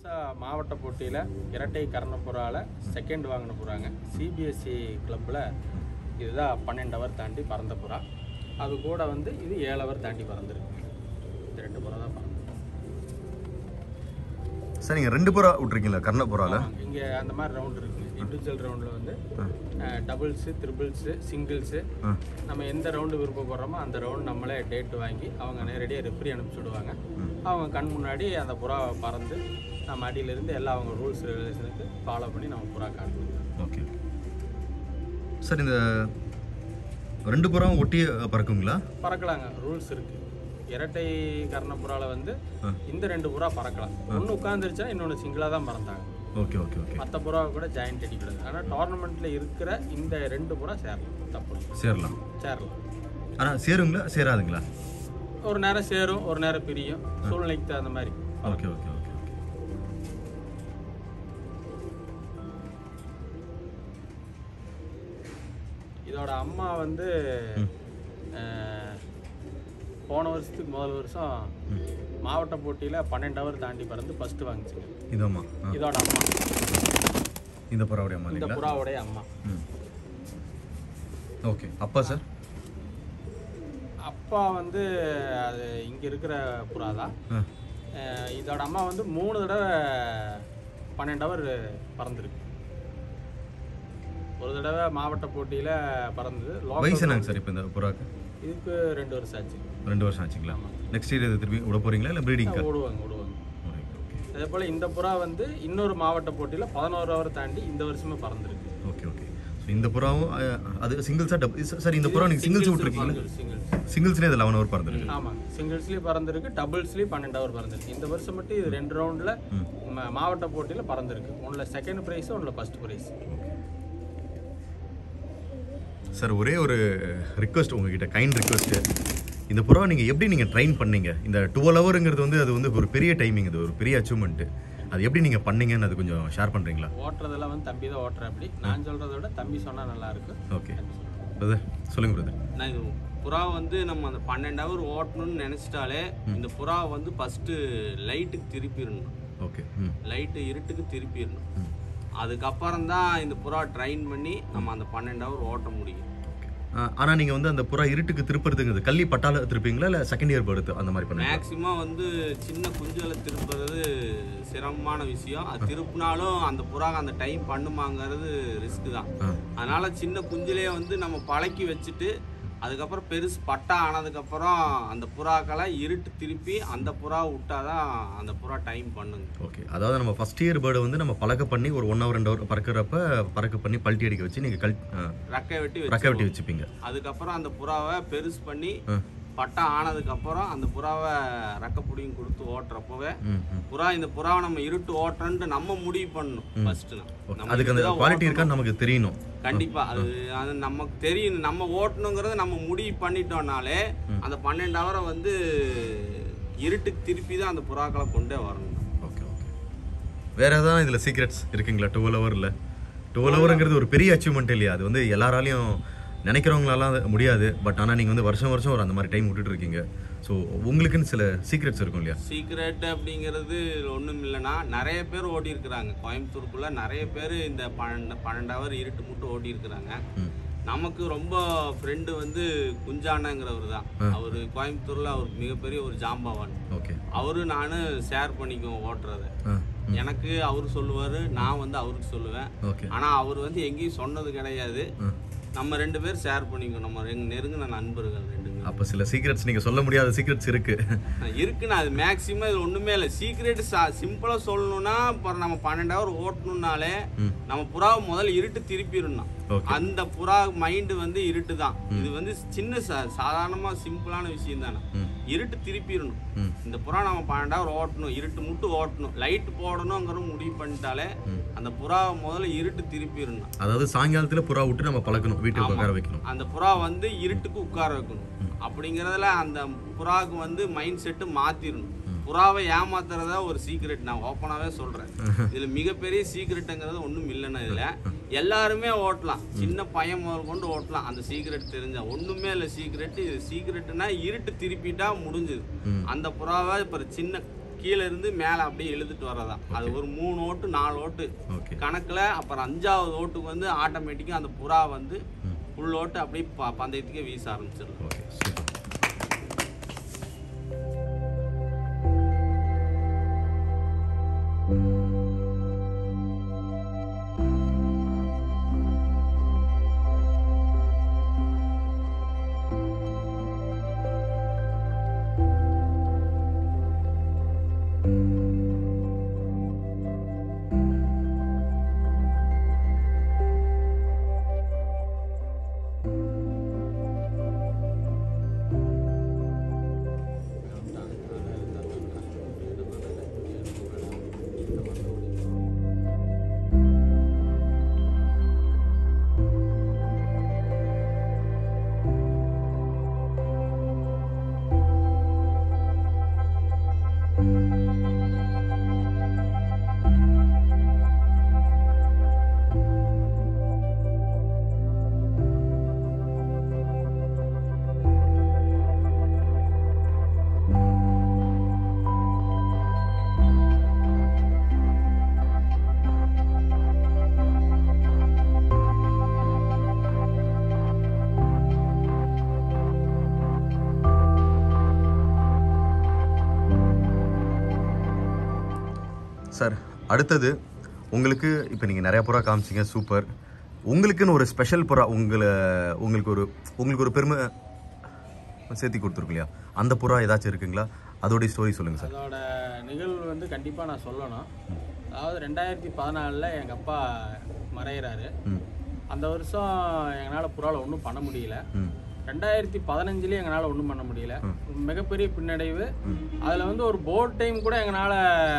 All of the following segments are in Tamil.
புதுசாக மாவட்ட போட்டியில் இரட்டை கர்ணப்புறாவில் செகண்ட் வாங்கின புறாங்க சிபிஎஸ்சி கிளப்பில் இதுதான் பன்னெண்டு ஹவர் தாண்டி பறந்த புறா அது கூட வந்து இது ஏழு ஹவர் தாண்டி பறந்துருக்கு இந்த ரெண்டு புறா தான் பறந்து சார் நீங்கள் ரெண்டு புறா விட்ருக்கீங்களா கர்ணப்புறாவில் இங்கே அந்த மாதிரி ரவுண்ட் இருக்குது இண்டிவிஜுவல் ரவுண்டில் வந்து டபுள்ஸு த்ரிபிள்ஸு சிங்கிள்ஸு நம்ம எந்த ரவுண்டு விருப்பப்படுறோமோ அந்த ரவுண்ட் நம்மளே டேட் வாங்கி அவங்க நேரடியாக ரெஃப்ரி அனுப்பிச்சி விடுவாங்க அவங்க கண் முன்னாடி அந்த புறாவை பறந்து நம்ம அடியிலிருந்து எல்லா அவங்க ரூல்ஸ் ரெகுலேஷனுக்கு ஃபாலோ பண்ணி நம்ம புறா காட்டணும் ஓகே சார் இந்த ரெண்டு புறாவும் ஒட்டி பறக்குங்களா பறக்கலாங்க ரூல்ஸ் இருக்கு இரட்டை கர்ணப்புறாவில் வந்து இந்த ரெண்டு புறா பறக்கலாம் ஒன்று உட்காந்துருச்சுன்னா இன்னொன்று சிங்கிளாக தான் பறந்தாங்க ஓகே ஓகே ஓகே மற்ற புறாவை கூட ஜாயிண்ட் அடிக்கூடாது ஆனால் டோர்னமெண்ட்டில் இருக்கிற இந்த ரெண்டு புறா சேரலாம் தப்பு இல்லை. சேரலாம் சேரலாம் ஆனால் சேருங்களா சேராதுங்களா ஒரு நேரம் சேரும் ஒரு நேரம் பிரியும் சூழ்நிலைக்கு தகுந்த மாதிரி ஓகே ஓகே ஓகே ஓகே இதோட அம்மா வந்து அஹ், போன வருஷத்துக்கு முதல் வருஷம் மாவட்ட போட்டியில் பன்னெண்டு ஹவர் தாண்டி பறந்து ஃபர்ஸ்ட் வாங்கிச்சுங்க இதாம்மா ஆ இதோட அம்மா இந்த புறாவுடைய அம்மா இந்த இல்லைங்களா புறாவுடைய அம்மா ம் ஓகே அப்பா சார் அப்பா வந்து அது இங்கே இருக்கிற புறா தான் ஆ அஹ், இதோட அம்மா வந்து மூணு தடவை பன்னெண்டு ஹவர் பறந்துருக்கு ஒரு தடவை மாவட்ட போட்டியில் பறந்தது local வயசு என்னங்க சார் இப்போ இந்த புறாக்கு இதுக்கு ரெண்டு வருஷம் ஆச்சு ரெண்டு வருஷம் ஆச்சுங்களா நெக்ஸ்ட் இயர் இது திருப்பி விட போகிறீங்களா இல்லை ப்ரீடிங்க்கா விடுவாங்க விடுவாங்க ஓகே அதே போல் இந்த புறா வந்து இன்னொரு மாவட்ட போட்டியில் பதினோரு ஹவர் தாண்டி இந்த வருஷமே பறந்துருக்கு ஓகே ஓகே ஸோ இந்த புறாவும் அஹ், அது சிங்கிள்ஸா டபுள் சார் இந்த புறா நீங்கள் சிங்கிள்ஸ் விட்ருக்கீங்களா சிங்கிள்ஸ் சிங்கிள்ஸ்லேயே இது லெவன் ஹவர் பறந்துருக்கு ஆமாங்க சிங்கிள்ஸ்லேயும் பறந்துருக்கு டபுள்ஸ்லேயும் பன்னெண்டு ஹவர் பறந்துருக்கு இந்த வருஷம் மட்டும் இது ரெண்டு ரவுண்டில் மாவட்ட போட்டியில் பறந்துருக்கு ஒன்றில் செகண்ட் ப்ரைஸ் ஒன்றில் ஃபர்ஸ்ட் ப்ரைஸ் சார் ஒரே ஒரு ரிக்வஸ்ட் உங்ககிட்ட கைண்ட் ரிக்வஸ்ட்டு இந்த புறா நீங்கள் எப்படி நீங்கள் ட்ரைன் பண்ணீங்க இந்த டுவெல் ஹவருங்கிறது வந்து அது வந்து ஒரு பெரிய டைமிங் இது ஒரு பெரிய அச்சீவ்மெண்ட்டு அது எப்படி நீங்கள் பண்ணீங்கன்னு அது கொஞ்சம் ஷேர் பண்ணுறீங்களா ஓட்டுறதெல்லாம் வந்து தம்பி தான் ஓட்டுற அப்படி நான் சொல்கிறத விட தம்பி சொன்னால் நல்லா இருக்கும் ஓகே பிரதர் சொல்லுங்கள் பிரதர் நான் இது புறா வந்து நம்ம அந்த பன்னெண்டு ஹவர் ஓட்டணும்னு நினச்சிட்டாலே இந்த புறா வந்து ஃபஸ்ட்டு லைட்டுக்கு திருப்பிடணும் ஓகே ம் லைட்டு இருட்டுக்கு திருப்பிடணும் அதுக்கப்புறம் தான் இந்த புறா ட்ரைன் பண்ணி நம்ம அந்த பன்னெண்டு ஹவர் ஓட்ட முடியும் ஆனால் நீங்கள் வந்து அந்த புறா இருட்டுக்கு திருப்புறதுங்கிறது கள்ளி பட்டால திருப்பீங்களா இல்லை செகண்ட் இயர் படுத்து அந்த மாதிரி பண்ணுங்க மேக்சிமம் வந்து சின்ன குஞ்சுகளை திருப்புறது சிரமமான விஷயம் அது திருப்பினாலும் அந்த புறா அந்த டைம் பண்ணுமாங்கிறது ரிஸ்க் தான் ஆ. அதனால சின்ன குஞ்சிலே வந்து நம்ம பழக்கி வச்சுட்டு அதுக்கப்புறம் பெருசு பட்டா ஆனதுக்கப்புறம் அந்த புறாக்களை இருட்டு திருப்பி அந்த புறா விட்டாதான் அந்த புறா டைம் பண்ணுங்க ஓகே அதாவது நம்ம ஃபர்ஸ்ட் இயர் பேர்டை வந்து நம்ம பழக்க பண்ணி ஒரு ஒன் ஹவர் ரெண்டு ஹவர் பறக்கிறப்ப பறக்க பண்ணி பல்ட்டி அடிக்க வச்சு நீங்கள் கல் ஆ, ரெக்கை வெட்டி ரெக்கை வெட்டி வச்சு வச்சுப்பீங்க அதுக்கப்புறம் அந்த புறாவை பெருசு பண்ணி ஆ. பட்டா ஆனதுக்கப்புறம் அந்த புறாவை ரெக்கை பிடியும் கொடுத்து ஓட்டுறப்பவே ம் ம் புறா இந்த புறாவை நம்ம இருட்டு ஓட்டுறன்ட்டு நம்ம முடிவு பண்ணணும் ஃபர்ஸ்ட் ஓகே அதுக்கு அந்த குவாலிட்டி இருக்கான்னு நமக்கு தெரியணும் கண்டிப்பா அது அது நமக்கு தெரியும் நம்ம ஓட்டணுங்கிறத நம்ம முடிவு பண்ணிட்டோம்னாலே அந்த பன்னெண்டு ஹவரை வந்து இருட்டுக்கு திருப்பி தான் அந்த புறாக்களை கொண்டே வரணும் ஓகே ஓகே வேற ஏதாவது இதில் சீக்ரெட்ஸ் இருக்குங்களா டுவெல் ஹவரில் டுவெல் ஹவருங்கிறது ஒரு பெரிய அச்சீவ்மெண்ட் இல்லையா அது வந்து எல்லாராலையும் நினைக்கிறவங்களாலாம் அது முடியாது பட் ஆனால் நீங்கள் வந்து வருஷம் வருஷம் ஒரு அந்த மாதிரி டைம் விட்டுட்டு இருக்கீங்க ஸோ உங்களுக்குன்னு சில சீக்ரெட்ஸ் இருக்கும் இல்லையா சீக்ரெட் அப்படிங்கிறது ஒன்றும் இல்லைன்னா நிறைய பேர் ஓடி இருக்கிறாங்க கோயம்புத்தூருக்குள்ள நிறைய பேர் இந்த பன்னெண்டு பன்னெண்டு ஹவர் இருட்டு மட்டும் ஓடி இருக்கிறாங்க ம் நமக்கு ரொம்ப ஃப்ரெண்டு வந்து குஞ்சானங்கிறவர் தான் அவர் கோயம்புத்தூர்ல அவர் மிகப்பெரிய ஒரு ஜாம்பவான் ஓகே அவரு நானும் ஷேர் பண்ணிக்குவோம் ஓட்டுறத ஆ எனக்கு அவர் சொல்லுவாரு நான் வந்து அவருக்கு சொல்லுவேன் ஓகே ஆனா அவர் வந்து எங்கேயும் சொன்னது கிடையாது நம்ம ரெண்டு பேர் ஷேர் பண்ணிக்குவோம் நம்ம ரெண்டு நெருங்கின நண்பர்கள் ரெண்டு பேரும் அப்போ சில சீக்ரெட்ஸ் நீங்கள் சொல்ல முடியாத சீக்ரெட்ஸ் இருக்கு இருக்குண்ணா அது மேக்சிமம் இது ஒண்ணுமே இல்லை சீக்ரெட் சிம்பிளா சொல்லணும்னா இப்போ நம்ம பன்னெண்டு ஹவர் ஓட்டணும்னாலே நம்ம புறாவை முதல்ல இருட்டு திருப்பிடணும் Okay. அந்த புறா மைண்டு வந்து இருட்டு தான் இது வந்து சின்ன சா- சாதாரணமா சிம்பிளான விஷயம் தானே ம். இருட்டு திருப்பிடணும் ம். இந்த புறா நம்ம பன்னெண்டு ஹவர் ஓட்டணும் இருட்டு மட்டும் ஓட்டணும் லைட் போடணுங்கிற முடிவு பண்ணிட்டாலே அந்த புறாவை முதல்ல இருட்டு திருப்பிடணும் அதாவது சாயங்காலத்தில் புறா விட்டு நம்ம பழக்கணும் வீட்டுக்கு உட்கார வைக்கணும் அந்த புறா வந்து இருட்டுக்கு உட்கார வைக்கணும் அப்படிங்கறதுல அந்த புறாவுக்கு வந்து மைண்ட் செட்டு மாத்திரணும் புறாவை ஏமாத்துறதா ஒரு சீக்ரெட் நான் ஓப்பனாவே சொல்றேன் இதுல மிகப்பெரிய சீக்ரெட்டுங்கிறது ஒண்ணும் இல்லைன்னா இதுல எல்லாருமே ஓட்டலாம் சின்ன பையன் முதல் கொண்டு ஓட்டலாம் அந்த சீக்ரெட் தெரிஞ்சா ஒண்ணுமே இல்லை சீக்ரெட் இது சீக்ரெட்னா இருட்டு திருப்பிட்டா முடிஞ்சுது அந்த புறாவை இப்ப சின்ன கீழே இருந்து மேலே அப்படியே இழுத்துட்டு வரதான் அது ஒரு மூணு ஓட்டு நாலு ஓட்டு ஓகே கணக்கில் அப்புறம் அஞ்சாவது ஓட்டுக்கு வந்து ஆட்டோமேட்டிக்காக அந்த புறா வந்து ஃபுல் ஓட்டு அப்படியே ப- பந்தயத்துக்கே வீச ஆரம்பிச்சிடும் ஓகே சூப்பர் சார் அடுத்தது உங்களுக்கு இப்போ நீங்கள் நிறைய புறா காமிச்சிங்க சூப்பர் உங்களுக்குன்னு ஒரு ஸ்பெஷல் புறா உங்களை உங்களுக்கு ஒரு உங்களுக்கு ஒரு பெருமை சேர்த்தி கொடுத்துருக்கு இல்லையா அந்த புறா ஏதாச்சும் இருக்குங்களா அதோடைய ஸ்டோரி சொல்லுங்கள் சார் அதோட நிகழ்வு வந்து கண்டிப்பாக நான் சொல்லணும் அதாவது ரெண்டாயிரத்தி பதினாலில் எங்கள் அப்பா மறையிறாரு ம் அந்த வருஷம் எங்களால் புறாவில் ஒன்றும் பண்ண முடியல ம் ரெண்டாயிரத்தி பதினஞ்சுலேயும் எங்களால் ஒன்றும் பண்ண முடியல மிகப்பெரிய பின்னடைவு அதில் வந்து ஒரு போர்ட் டைம் கூட எங்களால்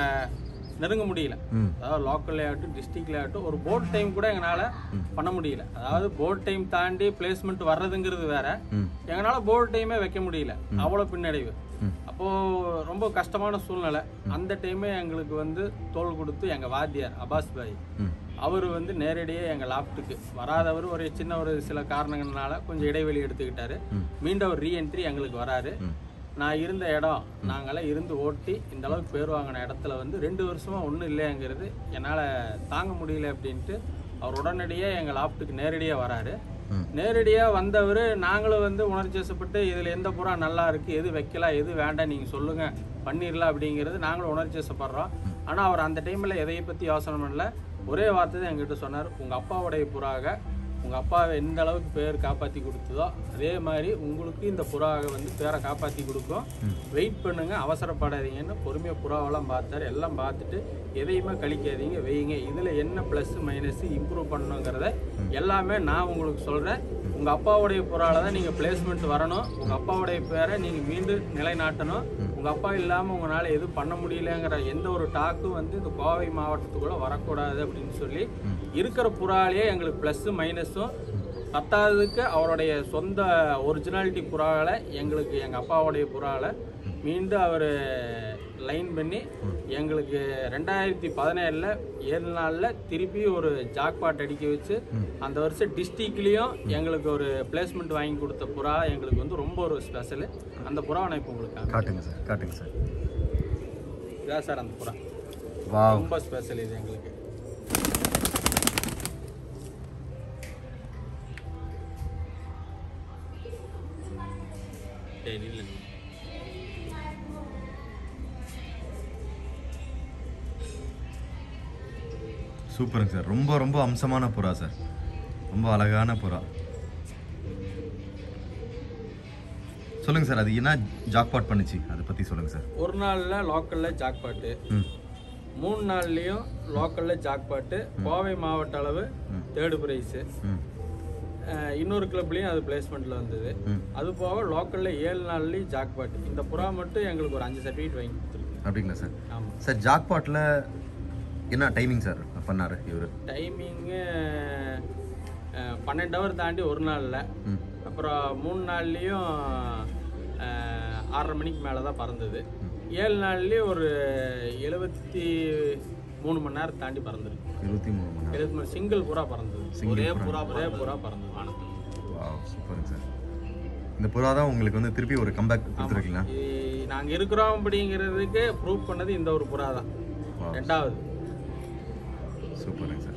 நெருங்க முடியல ம் அதாவது லோக்கல்லே ஆகட்டும் டிஸ்ட்ரிக்ட்ல ஆகட்டும் ஒரு போர்ட் டைம் கூட எங்களால் பண்ண முடியல அதாவது போர்ட் டைம் தாண்டி பிளேஸ்மெண்ட் வர்றதுங்கிறது வேற ம் எங்களால் போர்ட் டைமே வைக்க முடியல அவ்வளோ பின்னடைவு ம். அப்போ ரொம்ப கஷ்டமான சூழ்நிலை அந்த டைமே எங்களுக்கு வந்து தோல் கொடுத்து எங்க வாத்தியார் அபாஸ் பாய் ம் அவர் வந்து நேரடியாக எங்கள் லாப்ட்டுக்கு வராதவர் ஒரு சின்ன ஒரு சில காரணங்கள்னால கொஞ்சம் இடைவெளி எடுத்துக்கிட்டாரு ம். மீண்டும் ஒரு ரீஎன்ட்ரி எங்களுக்கு வராரு ம் நான் இருந்த இடம் நாங்களாம் இருந்து ஓட்டி இந்த அளவுக்கு பேர் வாங்கின இடத்துல வந்து ரெண்டு வருஷமா ஒன்றும் இல்லைங்கிறது என்னால் தாங்க முடியல அப்படின்ட்டு அவர் உடனடியாக எங்கள் லாப்ட்டுக்கு நேரடியாக வராரு ம். நேரடியாக வந்தவர் நாங்களும் வந்து உணர்ச்சி வசப்பட்டு இதில் எந்த புறா நல்லா இருக்குது எது வைக்கலாம் எது வேண்டாம் நீங்கள் சொல்லுங்கள் பண்ணிடலாம் அப்படிங்கிறது நாங்களும் உணர்ச்சி வசப்படுறோம் ஆனால் அவர் அந்த டைமில் எதையை பற்றி யோசனை பண்ணல ஒரே வார்த்தை தான் எங்கிட்ட சொன்னார் உங்கள் அப்பாவுடைய புறாக உங்கள் அப்பாவை எந்த அளவுக்கு பேர் காப்பாற்றி கொடுத்ததோ அதே மாதிரி உங்களுக்கு இந்த புறாவை வந்து பேரை காப்பாற்றி கொடுக்கும் வெயிட் பண்ணுங்க அவசரப்படாதீங்கன்னு பொறுமையாக புறாவெல்லாம் பார்த்தாரு எல்லாம் பார்த்துட்டு எதையுமே கழிக்காதீங்க வைங்க இதில் என்ன ப்ளஸ் மைனஸ் இம்ப்ரூவ் பண்ணணுங்கிறத எல்லாமே நான் உங்களுக்கு சொல்கிறேன் உங்கள் அப்பாவுடைய புறாவில் தான் நீங்கள் பிளேஸ்மெண்ட் வரணும் உங்கள் அப்பாவுடைய பேரை நீங்கள் மீண்டும் நிலைநாட்டணும் உங்கள் அப்பா இல்லாமல் உங்களால் எதுவும் பண்ண முடியலங்கிற எந்த ஒரு டாக்கும் வந்து இந்த கோவை மாவட்டத்துக்குள்ளே வரக்கூடாது அப்படின்னு சொல்லி இருக்கிற புறாலேயே எங்களுக்கு ப்ளஸ்ஸு மைனஸும் பத்தாவதுக்கு அவருடைய சொந்த ஒரிஜினாலிட்டி புறாவில் எங்களுக்கு எங்கள் அப்பாவுடைய புறாவில் மீண்டும் அவர் லைன் பண்ணி எங்களுக்கு ரெண்டாயிரத்தி பதினேழில் ஏழு நாளில் திருப்பி ஒரு ஜாக்பாட் அடிக்க வச்சு அந்த வருஷம் டிஸ்ட்ரிக்ட்லேயும் எங்களுக்கு ஒரு பிளேஸ்மெண்ட் வாங்கி கொடுத்த புறா எங்களுக்கு வந்து ரொம்ப ஒரு ஸ்பெஷலு அந்த புறாவை நான் இப்போ உங்களுக்கு காமிக்கிறேன். காட்டுங்க சார் காட்டுங்க சார் இதான் சார் அந்த புறா வாவ் ரொம்ப ஸ்பெஷல் இது எங்களுக்கு டேய் நில்லு சூப்பருங்க சார் ரொம்ப ரொம்ப அம்சமான புறா சார் ரொம்ப அழகான புறா சொல்லுங்க சார் அது என்ன ஜாக்பாட் பண்ணுச்சு அதை பத்தி சொல்லுங்க சார் ஒரு நாளில் லோக்கலில் ஜாக்பாட்டு ம் மூணு நாள்லேயும் லோக்கலில் ஜாக்பாட்டு கோவை மாவட்ட அளவு தேர்டு ப்ரைஸு ம் இன்னொரு கிளப்லேயும் அது பிளேஸ்மெண்ட்டில் வந்தது ம். அது போக லோக்கலில் ஏழு நாள்லேயும் ஜாக்பாட் இந்த புறா மட்டும் எங்களுக்கு ஒரு அஞ்சு சர்டிஃபிகேட் வாங்கி கொடுத்துருக்கு அப்படிங்களா சார் ஆமாம் சார் ஜாக்பாட்டில் என்ன டைமிங் சார் பண்ணாரு இவர் டைமிங்கு பன்னெண்டு ஹவர் தாண்டி ஒரு நாளில் ம் அப்புறம் மூணு நாள்லேயும் ஆறரை மணிக்கு மேலே தான் பறந்தது ஏழு நாள்லேயும் ஒரு எழுபத்தி மூணு மணி நேரம் தாண்டி பறந்துருக்கு இருபத்தி மூணு மணி நேரம் எழுபத்தி மூணு சிங்கிள் புறா பறந்தது ஒரே புறா ஒரே புறா பறந்தது வாவ் சூப்பருங்க சார் இந்த புறா தான் உங்களுக்கு வந்து திருப்பி ஒரு கம்பேக் கொடுத்துருக்கீங்களா இ- நாங்க இருக்கிறோம் அப்படிங்கிறதுக்கு ப்ரூவ் பண்ணது இந்த ஒரு புறா தான் ரெண்டாவது சூப்பருங்க சார்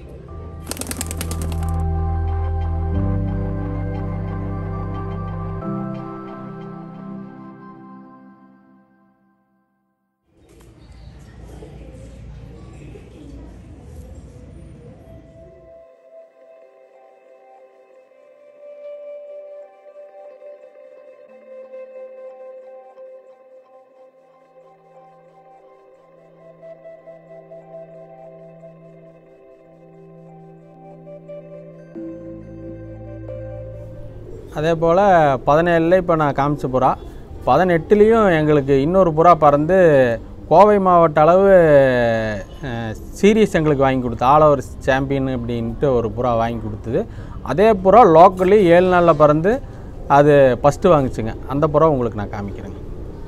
அதே போல் பதினேழில் இப்போ நான் காமிச்ச புறா பதினெட்டுலேயும் எங்களுக்கு இன்னொரு புறா பறந்து கோவை மாவட்ட அளவு சீரீஸ் எங்களுக்கு வாங்கி கொடுத்து ஆல் ஓவர் சாம்பியன் அப்படின்ட்டு ஒரு புறா வாங்கி கொடுத்தது அதே புறா லோக்கலி ஏழு நாளில் பறந்து அது ஃபஸ்ட்டு வாங்குச்சுங்க அந்த புறா உங்களுக்கு நான் காமிக்கிறேங்க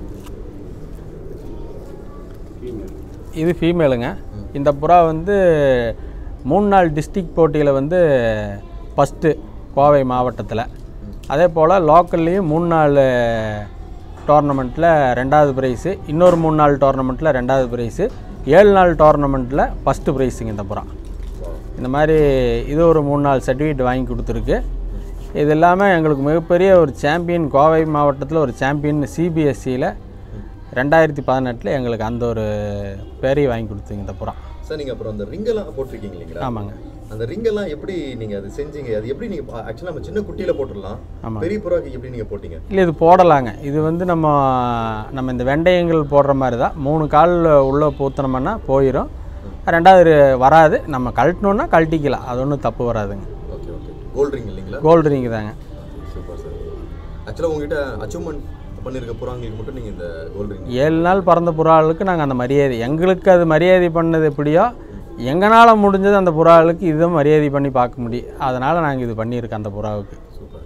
இது ஃபீமேலுங்க இந்த புறா வந்து மூணு நாள் டிஸ்ட்ரிக்ட் போட்டியில் வந்து ஃபஸ்ட்டு கோவை மாவட்டத்தில் அதே போல் லோக்கல்லையும் மூணு நாள் டோர்னமெண்ட்டில் ரெண்டாவது ப்ரைஸு இன்னொரு மூணு நாள் டோர்னமெண்ட்டில் ரெண்டாவது ப்ரைஸு ஏழு நாள் டோர்னமெண்ட்டில் ஃபஸ்ட்டு ப்ரைஸுங்க இந்த புறா இந்த மாதிரி இது ஒரு மூணு நாள் சர்டிஃபிகேட் வாங்கி கொடுத்துருக்கு இது இல்லாமல் எங்களுக்கு மிகப்பெரிய ஒரு சாம்பியன் கோவை மாவட்டத்தில் ஒரு சாம்பியன் சிபிஎஸ்சியில் ரெண்டாயிரத்தி பதினெட்டில் எங்களுக்கு அந்த ஒரு பேரையும் வாங்கி கொடுத்துங்க இந்த புறா சார் நீங்கள் அப்புறம் அந்த ரிங்கெல்லாம் போட்டிருக்கீங்க இல்லைங்களா ஆமாங்க அந்த ரிங்கெல்லாம் எப்படி நீங்கள் அது செஞ்சீங்க அது எப்படி நீங்கள் ஆக்சுவலாக நம்ம சின்ன குட்டியில் போட்டுடலாம் ஆமாம். பெரிய புறாக்கு எப்படி நீங்கள் போட்டீங்க இல்லை இது போடலாங்க இது வந்து நம்ம நம்ம இந்த வெந்தயங்கள் போடுற மாதிரி தான் மூணு கால் உள்ளே பூத்தினோம்னா போயிடும் ரெண்டாவது வராது நம்ம கழட்டினோன்னா கழட்டிக்கலாம் அது ஒன்றும் தப்பு வராதுங்க ஓகே ஓகே கோல்ட் ரிங் இல்லைங்களா கோல்டு ரிங் தாங்க சூப்பர் சார் ஆக்சுவலாக உங்ககிட்ட அச்சீவ்மெண்ட் பண்ணியிருக்க புறாங்களுக்கு மட்டும் நீங்கள் இந்த கோல்ட் ரிங் ஏழு நாள் பிறந்த புறாளுக்கு நாங்கள் அந்த மரியாதை எங்களுக்கு அது மரியாதை பண்ணது எப்படியோ எங்களால் முடிஞ்சது அந்த புறாளுக்கு இதுவும் மரியாதை பண்ணி பார்க்க முடியும் அதனால் நாங்கள் இது பண்ணியிருக்கோம் அந்த புறாவுக்கு சூப்பர்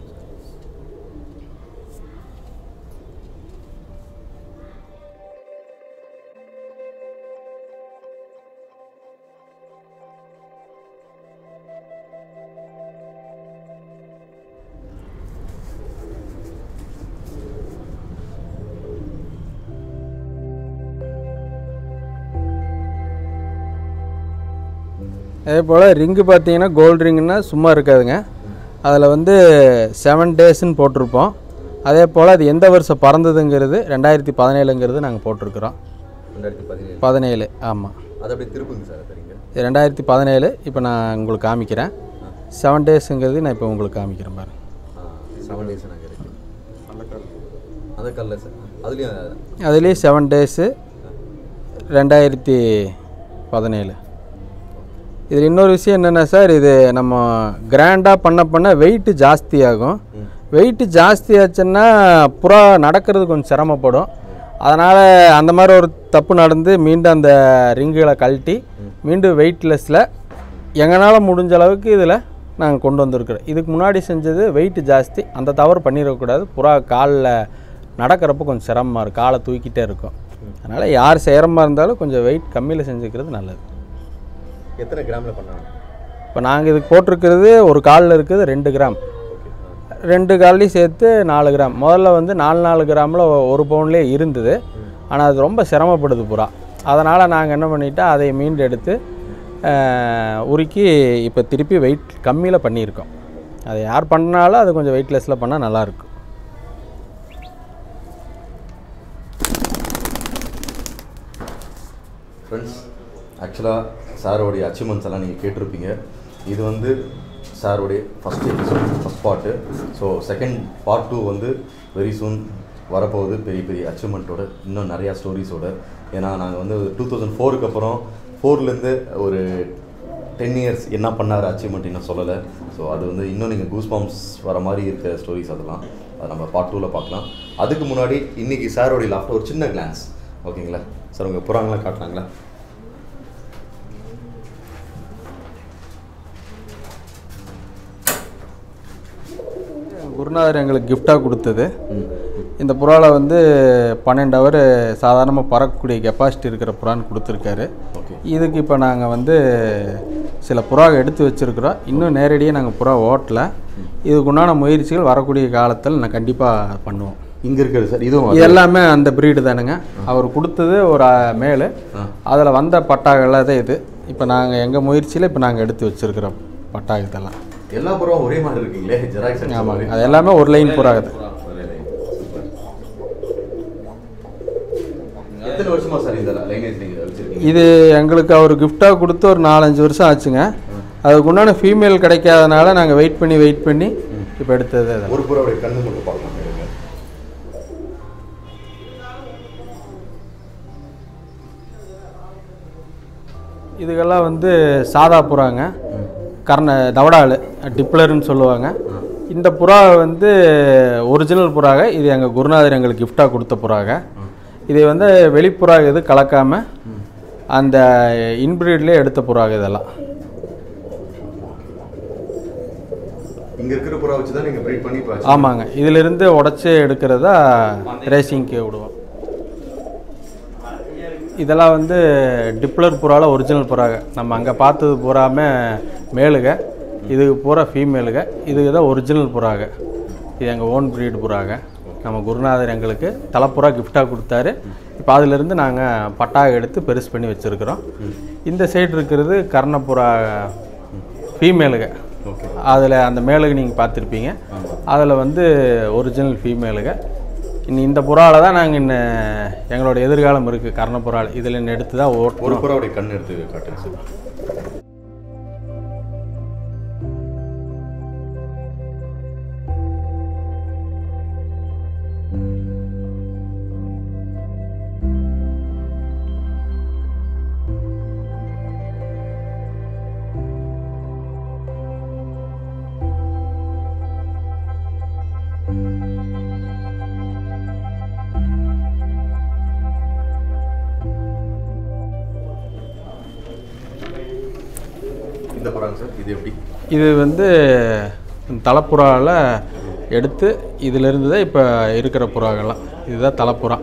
அதே போல் ரிங்கு பார்த்தீங்கன்னா கோல்டு ரிங்குன்னா சும்மா இருக்காதுங்க அதில் வந்து செவன் டேஸ்ன்னு போட்டிருப்போம் அதே போல் அது எந்த வருஷம் பறந்ததுங்கிறது ரெண்டாயிரத்தி பதினேழுங்கிறது நாங்கள் போட்டிருக்கிறோம் ரெண்டாயிரத்தி பதினேழு பதினேழு ஆமாம் அது அப்படியே திருப்புங்க சார் சரிங்க இது ரெண்டாயிரத்தி பதினேழு இப்போ நான் உங்களுக்கு காமிக்கிறேன் செவன் டேஸுங்கிறது நான் இப்போ உங்களுக்கு காமிக்கிறேன் பாருங்க செவன் டேஸ் நாங்கள் இருக்கு அந்த கல்ல சார் அதுலேயும் அதுலேயே செவன் டேஸு ரெண்டாயிரத்தி பதினேழு இதில் இன்னொரு விஷயம் என்னென்னா சார் இது நம்ம கிராண்டாக பண்ண பண்ண வெயிட்டு ஜாஸ்தி ஆகும் வெயிட்டு ஜாஸ்தி ஆச்சுன்னா புறா நடக்கிறது கொஞ்சம் சிரமப்படும் அதனால் அந்த மாதிரி ஒரு தப்பு நடந்து மீண்டும் அந்த ரிங்குகளை கழட்டி மீண்டும் வெயிட்லெஸ்ஸில் எங்களால் முடிஞ்ச அளவுக்கு இதில் நாங்கள் கொண்டு வந்திருக்கிறோம் இதுக்கு முன்னாடி செஞ்சது வெயிட்டு ஜாஸ்தி அந்த தவறு பண்ணிடக்கூடாது புறா காலில் நடக்கிறப்ப கொஞ்சம் சிரமமாக இருக்கும் காலை தூக்கிட்டே இருக்கும் அதனால் யார் செய்கிறமா இருந்தாலும் கொஞ்சம் வெயிட் கம்மியில் செஞ்சுக்கிறது நல்லது எத்தனை கிராமில் பண்ணாங்க இப்போ நாங்கள் இதுக்கு போட்டிருக்கிறது ஒரு காலில் இருக்குது ரெண்டு கிராம் ரெண்டு கால்லையும் சேர்த்து நாலு கிராம் முதல்ல வந்து நாலு நாலு கிராமில் ஒரு பவுன்லேயே இருந்தது ஆனால் அது ரொம்ப சிரமப்படுது புறா அதனால் நாங்கள் என்ன பண்ணிட்டோம் அதை மீண்டு எடுத்து அஹ், உருக்கி இப்போ திருப்பி வெயிட் கம்மியில் பண்ணியிருக்கோம் அதை யார் பண்ணாலும் அது கொஞ்சம் வெயிட்லெஸ்ஸில் பண்ணால் நல்லாயிருக்கும் ஃப்ரெண்ட்ஸ் ஆக்சுவலாக சாரோடைய அச்சீவ்மெண்ட்ஸ் எல்லாம் நீங்கள் கேட்டிருப்பீங்க இது வந்து சாரோடைய first episode first part so second part two வந்து வெரி சூன் வரப்போகுது பெரிய பெரிய அச்சீவ்மெண்ட்டோட இன்னும் நிறையா ஸ்டோரிஸோட ஏன்னா நாங்கள் வந்து டூ தௌசண்ட் ஃபோருக்கு அப்புறம் ஃபோர்லேருந்து ஒரு டென் இயர்ஸ் என்ன பண்ணார் அச்சீவ்மெண்ட் இன்னும் சொல்லலை ஸோ அது வந்து இன்னும் நீங்கள் கூஸ் பாம்ஸ் வர மாதிரி இருக்க ஸ்டோரிஸ் அதெல்லாம் அது நம்ம பார்ட் டூவில் பார்க்கலாம் அதுக்கு முன்னாடி இன்றைக்கி சாரோடைய லாஃப்ட் ஒரு சின்ன கிளான்ஸ் ஓகேங்களா சார் உங்கள் புறாங்களாம் காட்டலாங்களா குருநாதர் எங்களுக்கு கிஃப்டாக கொடுத்தது இந்த புறாவில் வந்து பன்னெண்டு ஹவர் சாதாரணமாக பறக்கக்கூடிய கெப்பாசிட்டி இருக்கிற புறான்னு கொடுத்துருக்காரு ஓகே இதுக்கு இப்போ நாங்கள் வந்து சில புறா எடுத்து வச்சுருக்குறோம் இன்னும் நேரடியாக நாங்கள் புறா ஓட்டலை இதுக்கு உண்டான முயற்சிகள் வரக்கூடிய காலத்தில் நான் கண்டிப்பாக பண்ணுவோம் இங்க இருக்கிறது சார் இதுவும் இது எல்லாமே அந்த பிரீடு தானுங்க அவர் கொடுத்தது ஒரு அஹ், மேலு அதில் வந்த பட்டாகெல்லாம் தான் இது இப்போ நாங்கள் எங்கள் முயற்சியில் இப்போ நாங்கள் எடுத்து வச்சுருக்கிறோம் பட்டாகத்தெல்லாம் எல்லா புறம் ஒரே மாதிரி இருக்கீங்களே ஜெராக்ஸ் ஆமாங்க அது எல்லாமே ஒரு லைன் புறாகுது எத்தனை வருஷமா சார் இந்த லைனேஜ் நீங்க வச்சிருக்கீங்க இது எங்களுக்கு அவர் கிஃப்டாக கொடுத்து ஒரு நாலஞ்சு வருஷம் ஆச்சுங்க அதுக்கு உண்டான ஃபீமேல் கிடைக்காதனால நாங்கள் வெயிட் பண்ணி வெயிட் பண்ணி இப்போ எடுத்தது அது ஒரு புறாவுடைய கண்ணு மட்டும் பார்க்கலாம் இருங்க. இதுக்கெல்லாம் வந்து சாதா புறாங்க கர்ண தவடாள் டிப்ளர்னு சொல்லுவாங்க இந்த புறா வந்து ஒரிஜினல் புறாக இது எங்கள் குருநாதர் எங்களுக்கு கிஃப்டாக கொடுத்த புறாக இதை வந்து வெளிப்புறா இது கலக்காமல் அந்த இன்பிரீட்லேயே எடுத்த புறாக இதெல்லாம் இங்க இருக்கிற புறா வச்சு தான் நீங்க ப்ரீட் பண்ணி இப்போ ஆமாங்க இதிலிருந்து உடச்சி எடுக்கிறதா ரேசிங்க்கு விடுவோம் இதெல்லாம் வந்து டிப்ளர் புறால ஒரிஜினல் புறாக நம்ம அங்கே பார்த்தது பூராமே மேலுக இதுக்கு பூரா ஃபீமேலுக இதுக்கு தான் ஒரிஜினல் புறாக இது எங்கள் ஓன் ப்ரீட் புறாக நம்ம குருநாதர் எங்களுக்கு தலைப்புறா கிஃப்டாக கொடுத்தாரு இப்போ அதிலிருந்து நாங்கள் பட்டாக எடுத்து பெருசு பண்ணி வச்சுருக்கிறோம் இந்த சைடு இருக்கிறது கர்ணப்புறா ஃபீமேலுக ஓகே அதில் அந்த மேலுக்கு நீங்கள் பார்த்துருப்பீங்க அதில் வந்து ஒரிஜினல் ஃபீமேலுங்க இன்னும் இந்த புறாவில் தான் நாங்கள் இன்னும் எங்களோட எதிர்காலம் இருக்குது கர்ணப்புறால் இதில் இன்னும் எடுத்து தான் ஒரு ஓட்டுறோம் புறாவுடைய கண் எடுத்து காட்டுங்க சார் இந்த புறாங்க சார் இது எப்படி இது வந்து தலைப்புறாவில் எடுத்து இதிலிருந்து தான் இப்போ இருக்கிற புறாகள்லாம் இதுதான் தலைப்புறா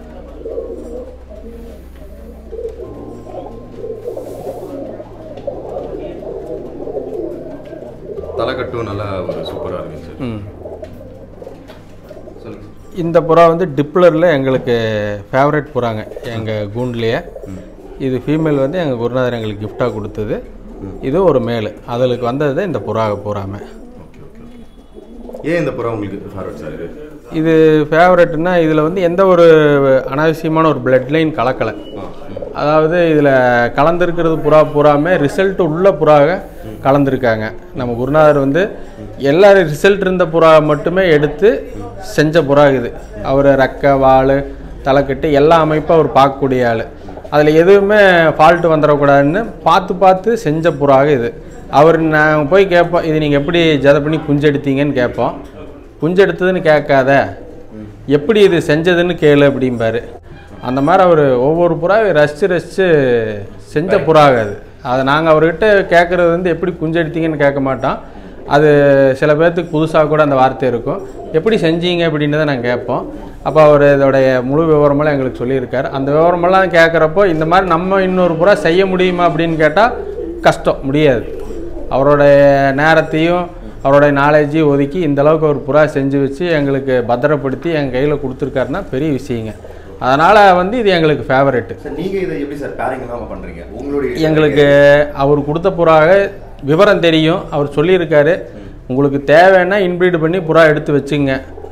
தலைக்கட்டும் நல்லா ஒரு சூப்பராக இருக்குங்க சார் ம் சொல்லுங்க இந்த புறா வந்து டிப்ளரில் எங்களுக்கு ஃபேவரட் புறாங்க எங்கள் கூண்ட்லேயே இது ஃபீமேல் வந்து எங்கள் குருநாதர் எங்களுக்கு கிஃப்டாக கொடுத்தது இது ஒரு மேல் அதுக்கு வந்தது தான் இந்த புறா பூராமே ஓகே ஓகே ஓகே ஏன் இந்த புறா உங்களுக்கு ஃபேவரட் சார் இது இது ஃபேவரட்னா இதில் வந்து எந்த ஒரு அனாவசியமான ஒரு பிளட் லைன் கலக்கலை அதாவது இதில் கலந்துருக்கிறது புறா பூராமே ரிசல்ட் உள்ள புறாக கலந்துருக்காங்க நம்ம குருநாதர் வந்து எல்லா ரிசல்ட் இருந்த புறா மட்டுமே எடுத்து செஞ்ச புறா இது அவர் ரெக்க வால் தலைக்கட்டு எல்லா அமைப்பும் அவர் பார்க்கக்கூடிய ஆள் அதில் எதுவுமே ஃபால்ட்டு வந்துடக்கூடாதுன்னு பார்த்து பார்த்து செஞ்ச புறாக இது அவர் நாங்கள் போய் கேட்போம் இது நீங்கள் எப்படி ஜதை பண்ணி குஞ்செடுத்தீங்கன்னு கேட்போம் குஞ்செடுத்ததுன்னு கேட்காத எப்படி இது செஞ்சதுன்னு கேளு அப்படிம்பாரு அந்த மாதிரி அவர் ஒவ்வொரு புறாவையும் ரசித்து ரசித்து செஞ்ச புறாக அது அதை நாங்கள் அவர்கிட்ட கேட்குறது வந்து எப்படி குஞ்செடுத்தீங்கன்னு கேட்க மாட்டோம் அது சில பேர்த்துக்கு புதுசாக கூட அந்த வார்த்தை இருக்கும் எப்படி செஞ்சீங்க அப்படின்னு தான் நாங்கள் கேட்போம் அப்போ அவர் இதோடைய முழு விவரமெல்லாம் எங்களுக்கு சொல்லியிருக்காரு அந்த விவரமெல்லாம் கேட்குறப்போ இந்த மாதிரி நம்ம இன்னொரு புறா செய்ய முடியுமா அப்படின்னு கேட்டால் கஷ்டம் முடியாது அவருடைய நேரத்தையும் அவருடைய நாலேஜையும் ஒதுக்கி இந்த அளவுக்கு ஒரு புறா செஞ்சு வச்சு எங்களுக்கு பத்திரப்படுத்தி எங்கள் கையில் கொடுத்துருக்காருன்னா பெரிய விஷயங்க அதனால் வந்து இது எங்களுக்கு ஃபேவரெட்டு சார் நீங்க இதை எப்படி சார் பேரிங் எல்லாம் பண்றீங்க உங்களுடைய எங்களுக்கு அவர் கொடுத்த புறாக விவரம் தெரியும் அவர் சொல்லியிருக்காரு உங்களுக்கு தேவைன்னா இன்ப்ரீட் பண்ணி புறா எடுத்து வச்சுங்க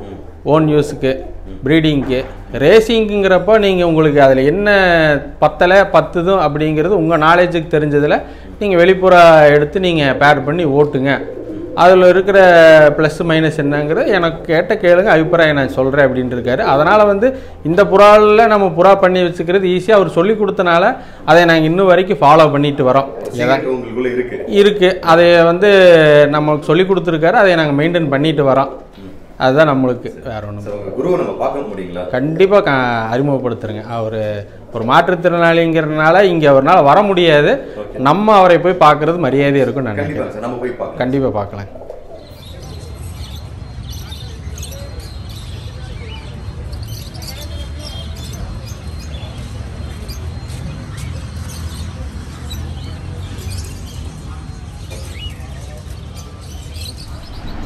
ஓன் யூஸுக்கு ப்ரீடிங்க்கு ரேசிங்கிறப்போ நீங்கள் உங்களுக்கு அதில் என்ன பத்தலை பத்துதும் அப்படிங்கிறது உங்கள் நாலேஜுக்கு தெரிஞ்சதில் நீங்கள் வெளிப்புற எடுத்து நீங்கள் பேர் பண்ணி ஓட்டுங்க அதில் இருக்கிற ப்ளஸ் மைனஸ் என்னங்கிறது எனக்கு கேட்ட கேளுங்க அபிப்பிராயம் நான் சொல்கிறேன் அப்படின்ட்டு இருக்காரு அதனால் வந்து இந்த புறாவில் நம்ம புறா பண்ணி வச்சுக்கிறது ஈஸியாக அவர் சொல்லி கொடுத்தனால அதை நாங்கள் இன்னும் வரைக்கும் ஃபாலோ பண்ணிட்டு வரோம் secret உங்களுக்குள்ள இருக்கு இருக்குது அதை வந்து நமக்கு சொல்லி கொடுத்துருக்காரு அதை நாங்கள் மெயின்டைன் பண்ணிட்டு வரோம் அதுதான் நம்மளுக்கு வேற ஒன்றும் சார் உங்க குருவை நம்ம பார்க்க முடியுங்களா கண்டிப்பாக க அறிமுகப்படுத்துருங்க அவர் ஒரு மாற்றுத்திறனாளிங்கிறதுனால இங்கே அவரால் வர முடியாது நம்ம அவரை போய் பார்க்குறது மரியாதை இருக்கும்னு நான் நினைக்கிறேன் கண்டிப்பா சார் நம்ம போய் பார்க்கலாம் கண்டிப்பாக பார்க்கலாம்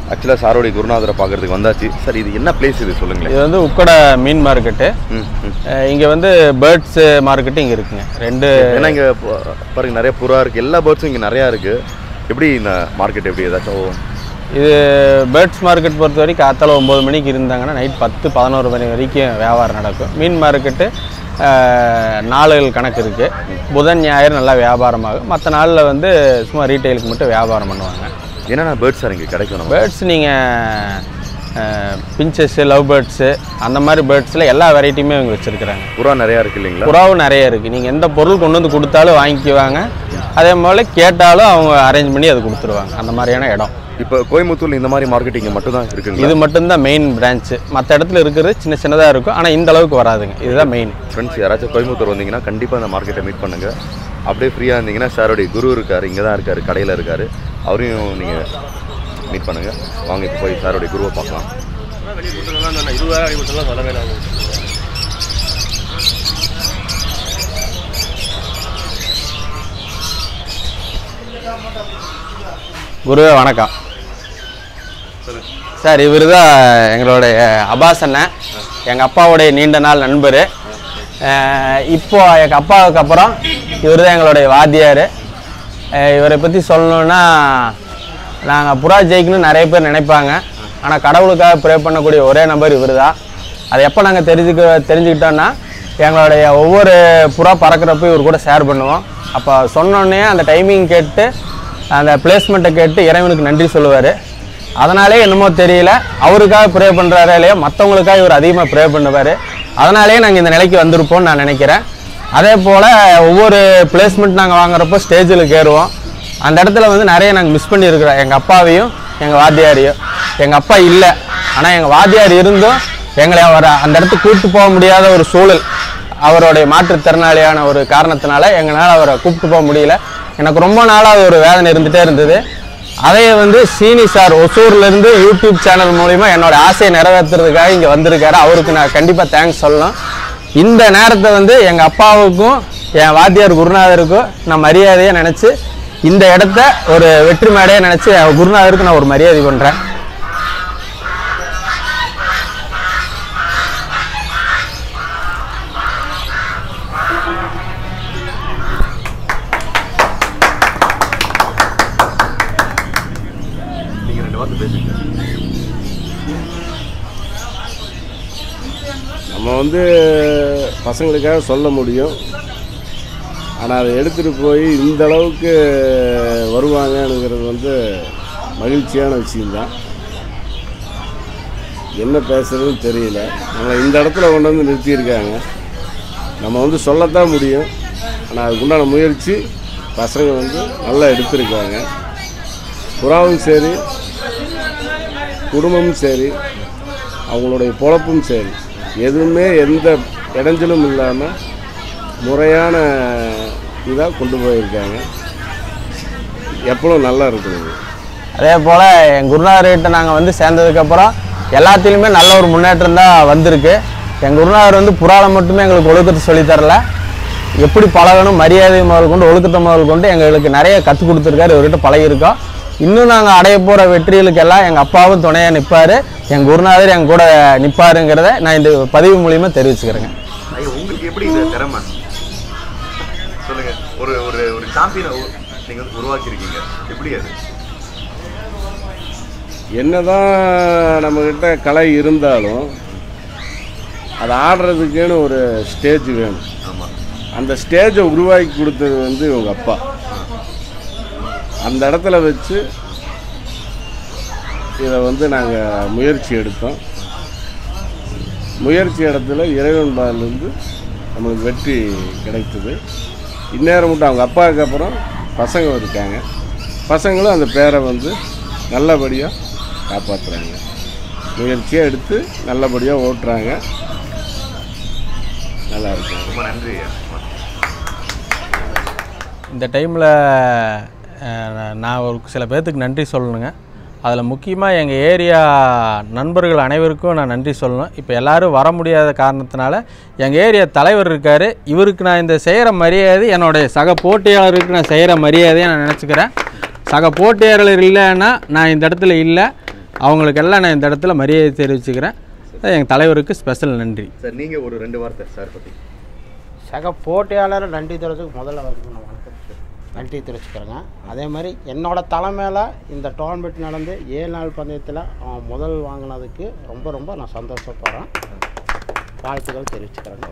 ஆக்சுவலாக சாரோடைய குருநாதரை பார்க்கறதுக்கு வந்தாச்சு சார் இது என்ன பிளேஸ் இது சொல்லுங்களேன் இது வந்து உக்கடை மீன் மார்க்கெட்டு ம் ம் இங்கே வந்து பேர்ட்ஸ் மார்க்கெட்டு இங்கே இருக்குங்க ரெண்டு ஏன்னா இங்கே பாருங்க நிறைய புறா இருக்குது எல்லா பேர்ட்ஸும் இங்கே நிறையா இருக்குது எப்படி இந்த மார்க்கெட் எப்படி ஏதாச்சும் இது பேர்ட்ஸ் மார்க்கெட் பொறுத்த வரைக்கும் காத்தால ஒம்பது மணிக்கு இருந்தாங்கன்னா நைட் பத்து பதினோரு மணி வரைக்கும் வியாபாரம் நடக்கும் மீன் மார்க்கெட்டு அஹ், நாளுகள் கணக்கு இருக்குது புதன் ஞாயிறு நல்லா வியாபாரமாகும் மற்ற நாளில் வந்து சும்மா ரீட்டைலுக்கு மட்டும் வியாபாரம் பண்ணுவாங்க என்னென்ன பேர்ட்ஸ் சார் இங்கே கிடைக்கும் நம்ம பேர்ட்ஸ் நீங்கள் பிஞ்சஸ்ஸு லவ் பேர்ட்ஸு அந்த மாதிரி பேர்ட்ஸில் எல்லா வெரைட்டியுமே இவங்க வச்சுருக்குறாங்க புறா நிறையா இருக்கு இல்லைங்களா புறாவும் நிறைய இருக்குது நீங்கள் எந்த பொருள் கொண்டு வந்து கொடுத்தாலும் வாங்கிக்குவாங்க அதே போல் கேட்டாலும் அவங்க அரேஞ்ச் பண்ணி அது கொடுத்துருவாங்க அந்த மாதிரியான இடம் இப்போ கோயம்புத்தூர்ல இந்த மாதிரி மார்க்கெட் இங்கே மட்டும் தான் இருக்குங்களா இது மட்டும்தான் மெயின் பிரான்ச்சு மற்ற இடத்துல இருக்கிறது சின்ன சின்னதாக இருக்கும் ஆனால் இந்த அளவுக்கு வராதுங்க இதுதான் மெயின் ஃப்ரெண்ட்ஸ் யாராச்சும் கோயம்புத்தூர் வந்தீங்கன்னா கண்டிப்பாக இந்த மார்க்கெட்டை மீட் பண்ணுங்க அப்படியே ஃப்ரீயாக இருந்தீங்கன்னா சாரோடைய குரு இருக்கார் இங்கே தான் இருக்கார் கடையில் இருக்கார் அவரையும் நீங்கள் மீட் பண்ணுங்க வாங்க இப்போ போய் சாரோடைய குருவை பார்க்கலாம் குருவே வணக்கம் சார் இவர் தான் எங்களுடைய அபாஸ் அண்ணன் எங்கள் அப்பாவுடைய நீண்ட நாள் நண்பர் இப்போ எங்கள் அப்பாவுக்கு அப்புறம் இவர் தான் எங்களுடைய வாத்தியார் அஹ் இவரை பற்றி சொல்லணுன்னா நாங்கள் புறா ஜெயிக்கணும்னு நிறைய பேர் நினைப்பாங்க ஆனால் கடவுளுக்காக ப்ரே பண்ணக்கூடிய ஒரே நபர் இவர் தான் அதை எப்போ நாங்கள் தெரிஞ்சுக்க தெரிஞ்சுக்கிட்டோன்னா எங்களுடைய ஒவ்வொரு புறா பறக்கிறப்ப இவர் கூட ஷேர் பண்ணுவோம் அப்போ சொன்னோடனே அந்த டைமிங் கேட்டு அந்த பிளேஸ்மெண்ட்டை கேட்டு இறைவனுக்கு நன்றி சொல்லுவார் அதனாலே என்னமோ தெரியல அவருக்காக ப்ரே பண்ணுறாரே இல்லையோ மற்றவங்களுக்காக இவர் அதிகமாக ப்ரே பண்ணுவார் அதனாலேயே நாங்கள் இந்த நிலைக்கு வந்திருப்போம்னு நான் நினைக்கிறேன் அதே போல் ஒவ்வொரு பிளேஸ்மெண்ட் நாங்கள் வாங்குறப்போ ஸ்டேஜில் ஏறுவோம் அந்த இடத்துல வந்து நிறைய நாங்கள் மிஸ் பண்ணியிருக்கிறோம் எங்கள் அப்பாவையும் எங்கள் வாத்தியாரையும் எங்கள் அப்பா இல்லை ஆனால் எங்கள் வாத்தியார் இருந்தும் எங்களை அவர் அந்த இடத்துக்கு கூப்பிட்டு போக முடியாத ஒரு சூழல் அவருடைய மாற்றுத்திறனாளியான ஒரு காரணத்தினால எங்களால் அவரை கூப்பிட்டு போக முடியல எனக்கு ரொம்ப நாளாக ஒரு வேதனை இருந்துகிட்டே இருந்தது அதையே வந்து சீனி சார் ஒசூர்லேருந்து யூடியூப் சேனல் மூலிமா என்னோட ஆசையை நிறைவேற்றுறதுக்காக இங்கே வந்திருக்காரு அவருக்கு நான் கண்டிப்பாக தேங்க்ஸ் சொல்லணும் இந்த நேரத்தை வந்து எங்கள் அப்பாவுக்கும் என் வாத்தியார் குருநாதருக்கும் நான் மரியாதையாக நினச்சி இந்த இடத்த ஒரு வெற்றி மேடையாக நினச்சி என் குருநாதருக்கு நான் ஒரு மரியாதை பண்ணுறேன் நீங்கள் ரெண்டு வார்த்தை பேசுங்க நம்ம வந்து பசங்களுக்காக சொல்ல முடியும் ஆனால் அதை எடுத்துகிட்டு போய் இந்த அளவுக்கு வருவாங்கங்கிறது வந்து மகிழ்ச்சியான விஷயம்தான் என்ன பேசுறதுன்னு தெரியல நம்மளை இந்த இடத்துல கொண்டு வந்து நிறுத்தியிருக்காங்க நம்ம வந்து சொல்லத்தான் முடியும் ஆனால் அதுக்குண்டான முயற்சி பசங்க வந்து நல்லா எடுத்திருக்காங்க புறாவும் சரி குடும்பமும் சரி அவங்களுடைய பொழப்பும் சரி எதுவுமே எந்த இடைஞ்சலும் இல்லாமல் முறையான இதாக கொண்டு போயிருக்காங்க எப்பளும் நல்லா இருக்குது அதே போல் என் குருநாதர்கிட்ட நாங்கள் வந்து சேர்ந்ததுக்கப்புறம் எல்லாத்துலேயுமே நல்ல ஒரு முன்னேற்றம் தான் வந்திருக்கு என் குருநாதர் வந்து புறாவை மட்டுமே எங்களுக்கு ஒழுக்கத்தை சொல்லித் தரல எப்படி பழகணும் மரியாதை முதல் கொண்டு ஒழுக்கத்தை முதல் கொண்டு எங்களுக்கு நிறைய கற்றுக் கொடுத்துருக்காரு இவர்கிட்ட பழகியிருக்கோம் இன்னும் நாங்கள் அடைய போகிற வெற்றிகளுக்கெல்லாம் எங்கள் அப்பாவும் துணையாக நிற்பார் என் குருநாதர் என் கூட நிற்பாருங்கிறத நான் இந்த பதிவு மூலியமாக தெரிவிச்சுக்கிறேங்க ஐயா உங்களுக்கு எப்படி இந்த திறமை சொல்லுங்க ஒரு ஒரு ஒரு சாம்பியனை நீங்கள் வந்து உருவாக்கியிருக்கீங்க எப்படி அது என்னதான் நம்மக்கிட்ட கலை இருந்தாலும் அதை ஆடுறதுக்குன்னு ஒரு ஸ்டேஜ் வேணும் ஆமாம் அந்த ஸ்டேஜை உருவாக்கி கொடுத்தது வந்து இவங்க அப்பா அந்த இடத்துல வச்சு இதை வந்து நாங்கள் முயற்சி எடுத்தோம் முயற்சி இடத்துல இறைவன் பாலிருந்து நம்மளுக்கு வெற்றி கிடைத்தது இந்நேரம் மட்டும் அவங்க அப்பாவுக்கு அப்புறம் பசங்க இருக்காங்க பசங்களும் அந்த பேரை வந்து நல்லபடியாக காப்பாற்றுறாங்க முயற்சியாக எடுத்து நல்லபடியாக ஓட்டுறாங்க நல்லா இருக்கு ரொம்ப நன்றி ஐயா இந்த டைமில் நான் ஒரு சில பேர்த்துக்கு நன்றி சொல்லணுங்க அதில் முக்கியமாக எங்கள் ஏரியா நண்பர்கள் அனைவருக்கும் நான் நன்றி சொல்லணும் இப்போ எல்லாரும் வர முடியாத காரணத்தினால எங்கள் ஏரியா தலைவர் இருக்கார் இவருக்கு நான் இந்த செய்கிற மரியாதை என்னுடைய சக போட்டியாளருக்கு நான் செய்கிற மரியாதையை நான் நினச்சிக்கிறேன் சக போட்டியாளர் இல்லைன்னா நான் இந்த இடத்துல இல்லை அவங்களுக்கெல்லாம் நான் இந்த இடத்துல மரியாதை தெரிவிச்சுக்கிறேன் எங்கள் தலைவருக்கு ஸ்பெஷல் நன்றி சார் நீங்கள் ஒரு ரெண்டு வார்த்தை சார் பற்றி சக போட்டியாளர் நன்றி தெரிவித்துக்கு முதல்ல வந்து நான் வணக்கத்துக்கு நன்றி தெரிவிச்சுக்கிறேங்க அதே மாதிரி என்னோட தலைமையில் இந்த டோர்னமெண்ட் நடந்து ஏழு நாள் பந்தயத்தில் அவன் முதல் வாங்கினதுக்கு ரொம்ப ரொம்ப நான் சந்தோஷப்படுறேன் வாழ்த்துக்கள் தெரிவிச்சுக்கிறேங்க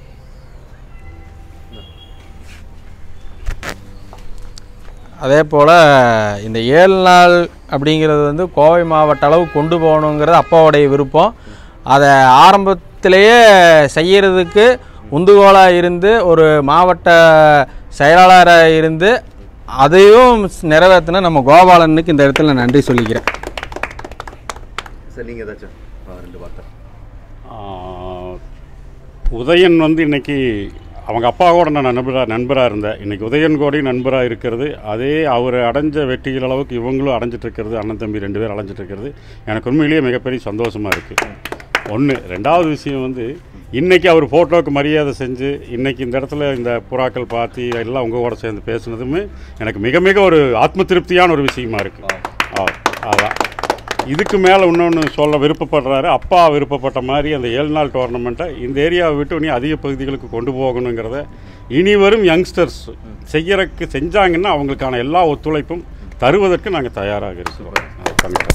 அதே போல் இந்த ஏழு நாள் அப்படிங்கிறது வந்து கோவை மாவட்ட அளவு கொண்டு போகணுங்கிறது அப்பாவுடைய விருப்பம் அதை ஆரம்பத்திலேயே செய்யறதுக்கு உந்துகோலாக இருந்து ஒரு மாவட்ட செயலாளராக இருந்து அதையும் நிறைவேற்றின நம்ம கோபாலனுக்கு இந்த இடத்துல நன்றி சொல்லிக்கிறேன் சார் நீங்கள் ஏதாச்சும் ஆ, ரெண்டு வார்த்தை ஆஹ், உதயன் வந்து இன்னைக்கு அவங்க அப்பாவோட நான் நண்பராக நண்பராக இருந்தேன் இன்னைக்கு உதயன் கோடி நண்பராக இருக்கிறது அதே அவர் அடைஞ்ச வெற்றிகள் அளவுக்கு இவங்களும் அடைஞ்சிட்டு இருக்கிறது அண்ணன் தம்பி ரெண்டு பேரும் அடைஞ்சிட்டு இருக்கிறது எனக்கு உண்மையிலேயே மிகப்பெரிய சந்தோஷமாக இருக்குது ஒன்று ரெண்டாவது விஷயம் வந்து இன்னைக்கு அவர் ஃபோட்டோவுக்கு மரியாதை செஞ்சு இன்னைக்கு இந்த இடத்துல இந்த புறாக்கள் பார்த்து எல்லாம் உங்க கூட சேர்ந்து பேசுனதுமே எனக்கு மிக மிக ஒரு ஆத்ம திருப்தியான ஒரு விஷயமா இருக்குது அதான் இதுக்கு மேலே இன்னொன்று சொல்ல விருப்பப்படுறாரு அப்பா விருப்பப்பட்ட மாதிரி அந்த ஏழு நாள் டோர்னமெண்ட்டை இந்த ஏரியாவை விட்டு இனி அதிக பகுதிகளுக்கு கொண்டு போகணுங்கிறத இனி வரும் யங்ஸ்டர்ஸ் செய்யறதுக்கு செஞ்சாங்கன்னா அவங்களுக்கான எல்லா ஒத்துழைப்பும் தருவதற்கு நாங்கள் தயாராக இருக்கிறோம் அதை பண்ணிக்கிறோம்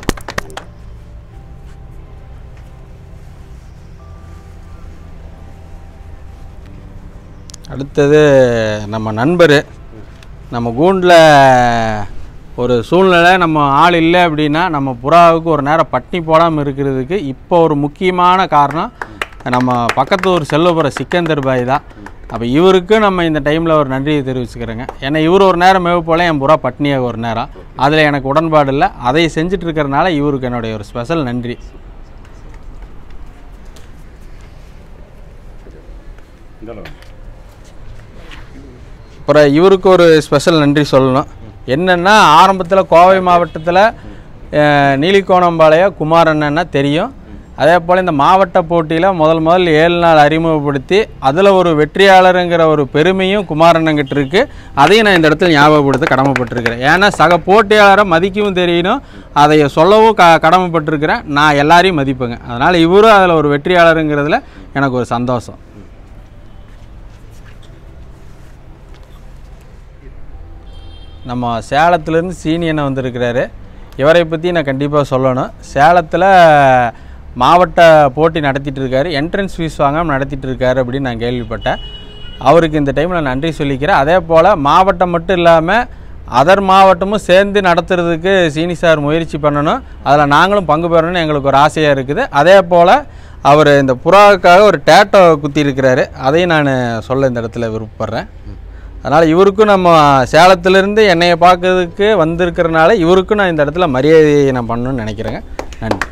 அடுத்தது நம்ம நண்பர் நம்ம கூண்டில் ஒரு சூழ்நிலை நம்ம ஆள் இல்லை அப்படின்னா நம்ம புறாவுக்கு ஒரு நேரம் பட்டினி போடாமல் இருக்கிறதுக்கு இப்போ ஒரு முக்கியமான காரணம் நம்ம பக்கத்து ஒரு செல்லப்புற சிக்கந்தர் பாய் தான் அப்போ இவருக்கு நம்ம இந்த டைமில் ஒரு நன்றியை தெரிவிச்சுக்கிறேங்க ஏன்னா இவர் ஒரு நேரம் மேவு போல என் புறா பட்னியாக ஒரு நேரம் அதில் எனக்கு உடன்பாடு இல்லை அதை செஞ்சுட்டு இருக்கிறனால இவருக்கு என்னுடைய ஒரு ஸ்பெஷல் நன்றி இந்த அளவு. அப்புறம் இவருக்கு ஒரு ஸ்பெஷல் நன்றி சொல்லணும் என்னென்னா ஆரம்பத்தில் கோவை மாவட்டத்தில் நீலிக்கோணம்பாளையம் குமாரண்ணன்னா தெரியும் அதே போல் இந்த மாவட்ட போட்டியில் முதல் முதல் ஏழு நாள் அறிமுகப்படுத்தி அதில் ஒரு வெற்றியாளருங்கிற ஒரு பெருமையும் குமாரண்ணங்கிட்ட இருக்கு அதையும் நான் இந்த இடத்துல ஞாபகப்படுத்த கடமைப்பட்டிருக்கிறேன் ஏன்னா சக போட்டியாளரை மதிக்கவும் தெரியணும் அதை சொல்லவும் க கடமைப்பட்டிருக்கிறேன் நான் எல்லாரையும் மதிப்பேங்க அதனால் இவரும் அதில் ஒரு வெற்றியாளருங்கிறதுல எனக்கு ஒரு சந்தோஷம் நம்ம சேலத்துலேருந்து சீனியனை வந்திருக்கிறாரு இவரை பற்றி நான் கண்டிப்பாக சொல்லணும் சேலத்தில் மாவட்ட போட்டி நடத்திட்டு இருக்காரு என்ட்ரன்ஸ் ஃபீஸ் வாங்காமல் நடத்திட்டு இருக்காரு அப்படின்னு நான் கேள்விப்பட்டேன் அவருக்கு இந்த டைமில் நன்றி சொல்லிக்கிறேன் அதே போல் மாவட்டம் மட்டும் இல்லாமல் அதர் மாவட்டமும் சேர்ந்து நடத்துறதுக்கு சீனி சார் முயற்சி பண்ணணும் அதில் நாங்களும் பங்கு பெறணும்னு எங்களுக்கு ஒரு ஆசையாக இருக்குது அதே போல் அவர் இந்த புறாவுக்காக ஒரு டேட்டோ குத்தி இருக்கிறாரு அதையும் நான் சொல்ல இந்த இடத்துல விருப்பப்படுறேன் அதனால் இவருக்கும் நம்ம சேலத்திலிருந்து என்னைய பார்க்கறதுக்கு வந்திருக்கிறனால இவருக்கும் நான் இந்த இடத்துல மரியாதையை நான் பண்ணணும்னு நினைக்கிறேங்க நன்றி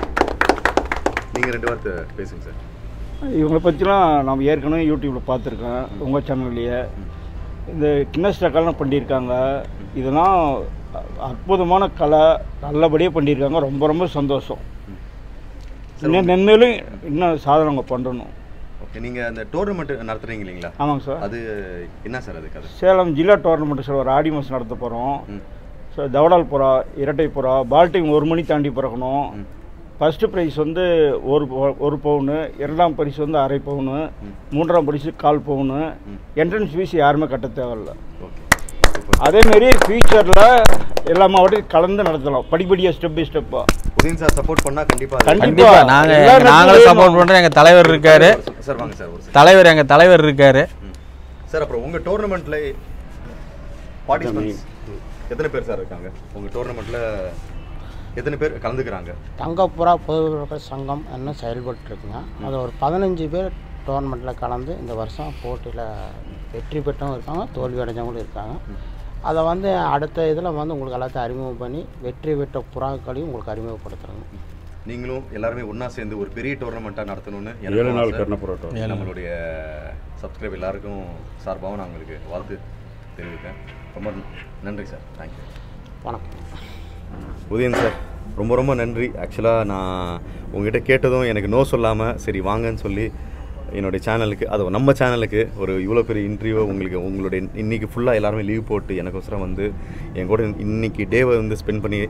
நீங்கள் ரெண்டு வார்த்தை பேசுங்க சார் இவங்களை பற்றிலாம் நம்ம ஏற்கனவே யூடியூப்பில் பார்த்துருக்கேன் உங்கள் சேனல்லையே இந்த கின்னஸ் ரெக்கார்ட்லாம் பண்ணியிருக்காங்க இதெல்லாம் அற்புதமான கலை நல்லபடியாக பண்ணியிருக்காங்க ரொம்ப ரொம்ப சந்தோஷம் இன்னும் மென்மேலும் இன்னும் சாதனை அவங்க பண்ணணும் ஓகே நீங்கள் அந்த டோர்னமெண்ட் நடத்துறீங்க இல்லைங்களா ஆமாங்க சார் அது என்ன சார் அதுக்கு அது சேலம் ஜில்லா டோர்னமெண்ட் சார் ஒரு ஆடி மாதம் நடத்த போகிறோம் ம். ஸோ தவடால் புறா இரட்டை புறா பால் டைம் ஒரு மணி தாண்டி பிறக்கணும் ஃபஸ்ட்டு ப்ரைஸ் வந்து ஒரு பவு- ஒரு பவுனு இரண்டாம் பரிசு வந்து அரை பவுனு மூன்றாம் பரிசு கால் பவுனு என்ட்ரன்ஸ் ஃபீஸ் யாருமே கட்ட தேவையில்ல ஓகே அதேமாரி ஃபியூச்சரில் எல்லா மாவட்டத்தையும் கலந்து நடத்தலாம் படிப்படியாக ஸ்டெப் பை ஸ்டெப்பாக உதயன் சார் சப்போர்ட் பண்ணால் கண்டிப்பாக கண்டிப்பா. கண்டிப்பாக நாங்கள் எல்லா நாங்களும் இடத்துலயும் சப்போர்ட் பண்ணுறோம் எங்கள் தலைவர் இருக்காரு சார் வாங்க சார் ஒரு second. தலைவர் எங்கள் தலைவர் இருக்காரு ம். சார் அப்புறம் உங்கள் டோர்னமெண்ட்டில் பார்ட்டிசிபென்ட்ஸ் எத்தனை பேர் சார் இருக்காங்க உங்கள் டோர்னமெண்ட்டில் எத்தனை பேர் கலந்துக்கிறாங்க தங்கப்புறா பொதுவிவர்கள் சங்கம் என்ன செயல்பட்டு இருக்குங்க அது ஒரு பதினஞ்சு பேர் டோர்னமெண்ட்டில் கலந்து இந்த வருஷம் போட்டியில் வெற்றி பெற்றவங்க இருக்காங்க தோல்வி அடைஞ்சவங்களும் இருக்காங்க அதை வந்து அடுத்த இதில் வந்து உங்களுக்கு எல்லாத்தையும் அறிமுகம் பண்ணி வெற்றி பெற்ற புறாக்களையும் உங்களுக்கு அறிமுகப்படுத்துகிறாங்க நீங்களும் எல்லாருமே ஒன்றா சேர்ந்து ஒரு பெரிய டோர்னமெண்ட்டாக நடத்தணும்னு ஏழு எனக்கும் நாள் ஆசை. கர்ணப்புரோட்டோ நம்மளுடைய சப்ஸ்கிரைப் எல்லாருக்கும் சார்பாகவும் நான் உங்களுக்கு வாழ்த்து தெரிவிப்பேன் ரொம்ப நன்றி சார் தேங்க்யூ வணக்கம் உதயன் சார் ரொம்ப ரொம்ப நன்றி ஆக்சுவலாக நான் உங்ககிட்ட கேட்டதும் எனக்கு நோ சொல்லாமல் சரி வாங்கன்னு சொல்லி என்னுடைய சேனலுக்கு அது நம்ம சேனலுக்கு ஒரு இவ்வளோ பெரிய இன்டர்வியூ உங்களுக்கு உங்களுடைய இன்னைக்கு ஃபுல்லாக எல்லாருமே லீவ் போட்டு எனக்கோசரம் வந்து என் கூட இன்னைக்கு டேவை வந்து ஸ்பெண்ட் பண்ணி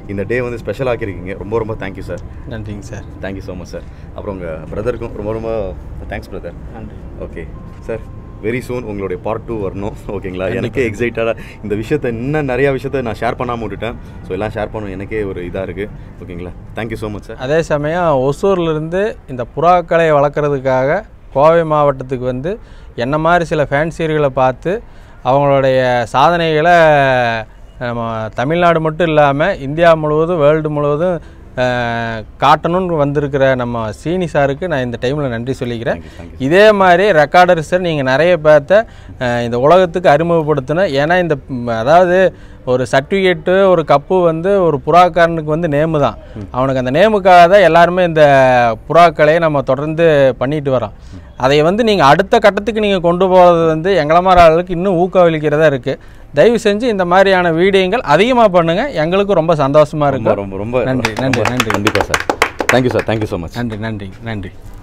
இந்த டே வந்து ஸ்பெஷல் ஆக்கியிருக்கீங்க ரொம்ப ரொம்ப தேங்க்யூ சார் நன்றிங்க sir thank you so much sir அப்புறம் உங்கள் பிரதருக்கும் ரொம்ப ரொம்ப தேங்க்ஸ் பிரதர் நன்றி ஓகே சார் வெரி சூன் உங்களுடைய பார்ட் டூ வரணும் ஓகேங்களா எனக்கே எக்ஸைட்டடாக இந்த விஷயத்தை இன்னும் நிறையா விஷயத்த நான் ஷேர் பண்ணாமல் விட்டுட்டேன் ஸோ எல்லாம் ஷேர் பண்ணணும் எனக்கே ஒரு இதாக இருக்குது ஓகேங்களா தேங்க்யூ ஸோ மச் சார் அதே சமயம் ஒசூர்லேருந்து இந்த புறாக்களை வளர்க்குறதுக்காக கோவை மாவட்டத்துக்கு வந்து என்ன மாதிரி சில ஃபேன்சியர்களை பார்த்து அவங்களுடைய சாதனைகளை நம்ம தமிழ்நாடு மட்டும் இல்லாமல் இந்தியா முழுவதும் வேர்ல்டு முழுவதும் அஹ், காட்டணும்னு வந்திருக்கிற நம்ம சீனி சாருக்கு நான் இந்த டைமில் நன்றி சொல்லிக்கிறேன் Thank you, thank இதே மாதிரி ரெக்கார்டர்ஸை நீங்கள் நிறைய பேர்த்த அஹ், இந்த உலகத்துக்கு அறிமுகப்படுத்தணும் ஏன்னா இந்த ம், அதாவது ஒரு சர்டிஃபிகேட்டு ஒரு கப்பு வந்து ஒரு புறாக்காரனுக்கு வந்து நேமு தான் அவனுக்கு அந்த நேமுக்காக தான் எல்லாருமே இந்த புறாக்களையை நம்ம தொடர்ந்து பண்ணிட்டு வரோம் அதை வந்து நீங்கள் அடுத்த கட்டத்துக்கு நீங்கள் கொண்டு போகிறது வந்து எங்களை மாதிரி ஆளுக்கு இன்னும் ஊக்கமளிக்கிறதா இருக்குது தயவு செஞ்சு இந்த மாதிரியான வீடியோங்கள் அதிகமாக பண்ணுங்கள் எங்களுக்கும் ரொம்ப சந்தோஷமாக ரொம்ப இருக்கும் ரொம்ப ரொம்ப நன்றி, நன்றி, நன்றி. கண்டிப்பாக sir thank you sir thank you so much நன்றி நன்றி நன்றி